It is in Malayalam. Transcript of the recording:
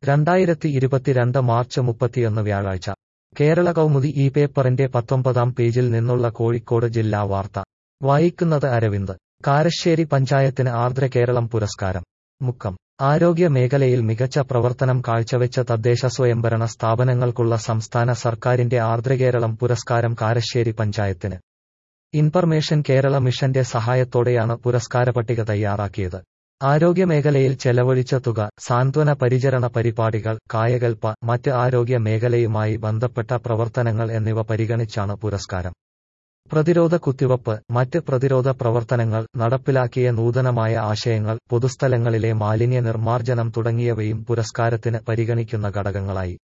രണ്ടായിരത്തി ഇരുപത്തിരണ്ട് മാർച്ച് മുപ്പത്തിയൊന്ന് വ്യാഴാഴ്ച കേരള കൗമുദി ഈ പേപ്പറിന്റെ പത്തൊമ്പതാം പേജിൽ നിന്നുള്ള കോഴിക്കോട് ജില്ലാ വാർത്ത വായിക്കുന്നത് അരവിന്ദ് കാരശ്ശേരി പഞ്ചായത്തിന് ആർദ്ര കേരളം പുരസ്കാരം മുക്കം ആരോഗ്യ മേഖലയിൽ മികച്ച പ്രവർത്തനം കാഴ്ചവെച്ച തദ്ദേശ സ്വയംഭരണ സ്ഥാപനങ്ങൾക്കുള്ള സംസ്ഥാന സർക്കാരിന്റെ ആർദ്രകേരളം പുരസ്കാരം കാരശ്ശേരി പഞ്ചായത്തിന് ഇൻഫർമേഷൻ കേരള മിഷന്റെ സഹായത്തോടെയാണ് പുരസ്കാര പട്ടിക തയ്യാറാക്കിയത് ആരോഗ്യമേഖലയിൽ ചെലവഴിച്ച തുക സാന്ത്വന പരിചരണ പരിപാടികൾ കായകൽപ്പ മറ്റ് ആരോഗ്യ മേഖലയുമായി ബന്ധപ്പെട്ട പ്രവർത്തനങ്ങൾ എന്നിവ പരിഗണിച്ചാണ് പുരസ്കാരം പ്രതിരോധ കുത്തിവപ്പ് മറ്റ് പ്രതിരോധ പ്രവർത്തനങ്ങൾ നടപ്പിലാക്കിയ നൂതനമായ ആശയങ്ങൾ പൊതുസ്ഥലങ്ങളിലെ മാലിന്യ നിർമ്മാർജ്ജനം തുടങ്ങിയവയും പുരസ്കാരത്തിന് പരിഗണിക്കുന്ന ഘടകങ്ങളായി